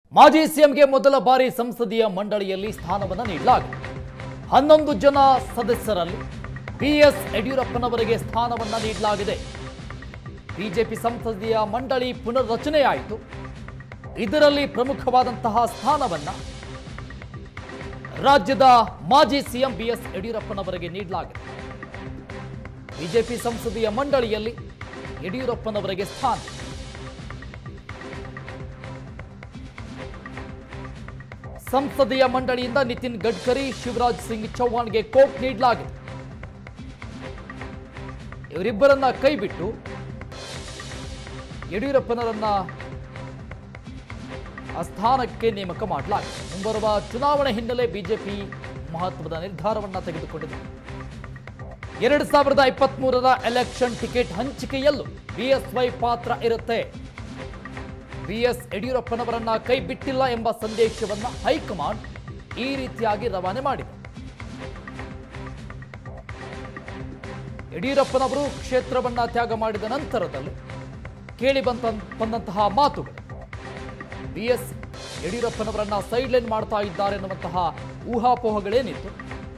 ಮಾಜಿ ಸಿಎಂಗೆ ಮೊದಲ ಬಾರಿ ಸಂಸದೀಯ ಮಂಡಳಿಯಲ್ಲಿ ಸ್ಥಾನವನ್ನು ನೀಡಲಾಗಿದೆ ಹನ್ನೊಂದು ಜನ ಸದಸ್ಯರಲ್ಲಿ ಬಿಎಸ್ ಯಡಿಯೂರಪ್ಪನವರಿಗೆ ಸ್ಥಾನವನ್ನು ನೀಡಲಾಗಿದೆ ಬಿಜೆಪಿ ಸಂಸದೀಯ ಮಂಡಳಿ ಪುನರ್ರಚನೆಯಾಯಿತು ಇದರಲ್ಲಿ ಪ್ರಮುಖವಾದಂತಹ ಸ್ಥಾನವನ್ನ ರಾಜ್ಯದ ಮಾಜಿ ಸಿಎಂ ಬಿಎಸ್ ಯಡಿಯೂರಪ್ಪನವರಿಗೆ ನೀಡಲಾಗಿದೆ ಬಿಜೆಪಿ ಸಂಸದೀಯ ಮಂಡಳಿಯಲ್ಲಿ ಯಡಿಯೂರಪ್ಪನವರಿಗೆ ಸ್ಥಾನ ಸಂಸದೀಯ ಮಂಡಳಿಯಿಂದ ನಿತಿನ್ ಗಡ್ಕರಿ ಶಿವರಾಜ್ ಸಿಂಗ್ ಚೌಹಾಣ್ಗೆ ಕೋಟ್ ನೀಡಲಾಗಿದೆ ಇವರಿಬ್ಬರನ್ನ ಕೈಬಿಟ್ಟು ಯಡಿಯೂರಪ್ಪನವರನ್ನ ಆ ಸ್ಥಾನಕ್ಕೆ ನೇಮಕ ಮಾಡಲಾಗಿದೆ ಮುಂಬರುವ ಚುನಾವಣೆ ಹಿನ್ನೆಲೆ ಬಿಜೆಪಿ ಮಹತ್ವದ ನಿರ್ಧಾರವನ್ನ ತೆಗೆದುಕೊಂಡಿದೆ ಎರಡು ಸಾವಿರದ ಇಪ್ಪತ್ಮೂರರ ಎಲೆಕ್ಷನ್ ಟಿಕೆಟ್ ಹಂಚಿಕೆಯಲ್ಲೂ ಬಿಎಸ್ವೈ ಪಾತ್ರ ಇರುತ್ತೆ ಬಿಎಸ್ ಯಡಿಯೂರಪ್ಪನವರನ್ನ ಕೈ ಬಿಟ್ಟಿಲ್ಲ ಎಂಬ ಸಂದೇಶವನ್ನ ಹೈಕಮಾಂಡ್ ಈ ರೀತಿಯಾಗಿ ರವಾನೆ ಮಾಡಿದೆ ಯಡಿಯೂರಪ್ಪನವರು ಕ್ಷೇತ್ರವನ್ನ ತ್ಯಾಗ ಮಾಡಿದ ನಂತರದಲ್ಲಿ ಕೇಳಿ ಬಂತ ಬಂದಂತಹ ಮಾತುಗಳು ಬಿಎಸ್ ಯಡಿಯೂರಪ್ಪನವರನ್ನ ಸೈಡ್ಲೈನ್ ಮಾಡ್ತಾ ಇದ್ದಾರೆ ಎನ್ನುವಂತಹ ಊಹಾಪೋಹಗಳೇನಿತ್ತು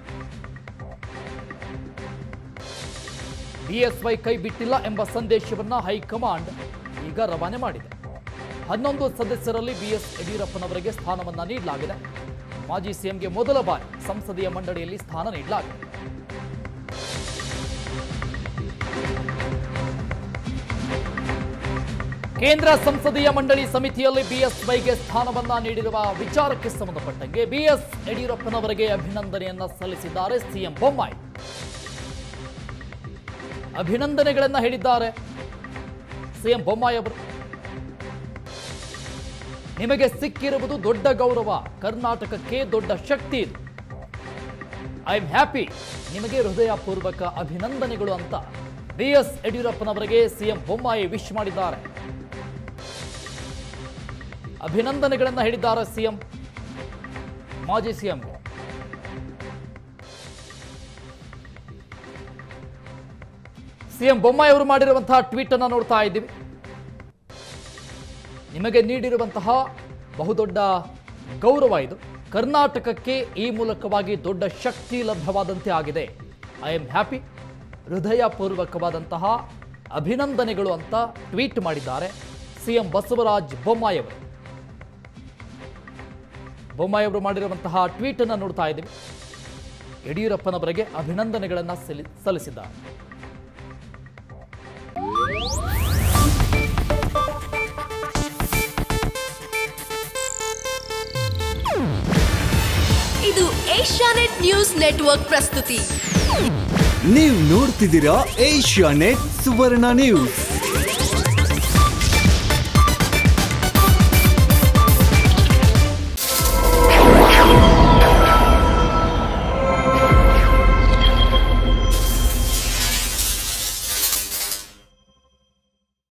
ಬಿಎಸ್ವೈ ಕೈ ಬಿಟ್ಟಿಲ್ಲ ಎಂಬ ಸಂದೇಶವನ್ನ ಹೈಕಮಾಂಡ್ ಈಗ ರವಾನೆ ಮಾಡಿದೆ ಹನ್ನೊಂದು ಸದಸ್ಯರಲ್ಲಿ ಬಿಎಸ್ ಯಡಿಯೂರಪ್ಪನವರಿಗೆ ಸ್ಥಾನವನ್ನ ನೀಡಲಾಗಿದೆ ಮಾಜಿ ಸಿಎಂಗೆ ಮೊದಲ ಬಾರಿ ಸಂಸದೀಯ ಮಂಡಳಿಯಲ್ಲಿ ಸ್ಥಾನ ನೀಡಲಾಗಿದೆ ಕೇಂದ್ರ ಸಂಸದೀಯ ಮಂಡಳಿ ಸಮಿತಿಯಲ್ಲಿ ಬಿಎಸ್ವೈಗೆ ಸ್ಥಾನವನ್ನ ನೀಡಿರುವ ವಿಚಾರಕ್ಕೆ ಸಂಬಂಧಪಟ್ಟಂಗೆ ಬಿಎಸ್ ಯಡಿಯೂರಪ್ಪನವರಿಗೆ ಅಭಿನಂದನೆಯನ್ನ ಸಲ್ಲಿಸಿದ್ದಾರೆ ಸಿಎಂ ಬೊಮ್ಮಾಯಿ ಅಭಿನಂದನೆಗಳನ್ನ ಹೇಳಿದ್ದಾರೆ ಸಿಎಂ ಬೊಮ್ಮಾಯಿ ಅವರು ನಿಮಗೆ ಸಿಕ್ಕಿರುವುದು ದೊಡ್ಡ ಗೌರವ ಕರ್ನಾಟಕಕ್ಕೆ ದೊಡ್ಡ ಶಕ್ತಿ ಇದು ಐ ಆಮ್ ಹ್ಯಾಪಿ ನಿಮಗೆ ಹೃದಯಪೂರ್ವಕ ಅಭಿನಂದನೆಗಳು ಅಂತ ಬಿಎಸ್ ಯಡಿಯೂರಪ್ಪನವರಿಗೆ ಸಿಎಂ ಬೊಮ್ಮಾಯಿ ವಿಶ್ ಮಾಡಿದ್ದಾರೆ ಅಭಿನಂದನೆಗಳನ್ನ ಹೇಳಿದ್ದಾರೆ ಸಿಎಂ ಮಾಜಿ ಸಿಎಂಗೆ ಸಿಎಂ ಬೊಮ್ಮಾಯಿ ಅವರು ಮಾಡಿರುವಂತಹ ಟ್ವೀಟ್ ಅನ್ನ ನೋಡ್ತಾ ಇದ್ದೀವಿ ನಿಮಗೆ ನೀಡಿರುವಂತಹ ಬಹುದೊಡ್ಡ ಗೌರವ ಇದು ಕರ್ನಾಟಕಕ್ಕೆ ಈ ಮೂಲಕವಾಗಿ ದೊಡ್ಡ ಶಕ್ತಿ ಲಭ್ಯವಾದಂತೆ ಆಗಿದೆ ಐ ಆಮ್ ಹ್ಯಾಪಿ ಹೃದಯಪೂರ್ವಕವಾದಂತಹ ಅಭಿನಂದನೆಗಳು ಅಂತ ಟ್ವೀಟ್ ಮಾಡಿದ್ದಾರೆ ಸಿಎಂ ಬಸವರಾಜ್ ಬೊಮ್ಮಾಯಿ ಅವರು ಬೊಮ್ಮಾಯಿ ಅವರು ಮಾಡಿರುವಂತಹ ಟ್ವೀಟ್ ಅನ್ನು ನೋಡ್ತಾ ಇದ್ದೀವಿ ಯಡಿಯೂರಪ್ಪನವರಿಗೆ ಅಭಿನಂದನೆಗಳನ್ನು ಸಲ್ಲಿ ಸಲ್ಲಿಸಿದ್ದಾರೆ ಇದು ಏಷ್ಯಾನೆಟ್ ನ್ಯೂಸ್ ನೆಟ್ವರ್ಕ್ ಪ್ರಸ್ತುತಿ ನೀವು ನೋಡ್ತಿದ್ದೀರಾ ಏಷ್ಯಾ ನೆಟ್ ಸುವರ್ಣ ನ್ಯೂಸ್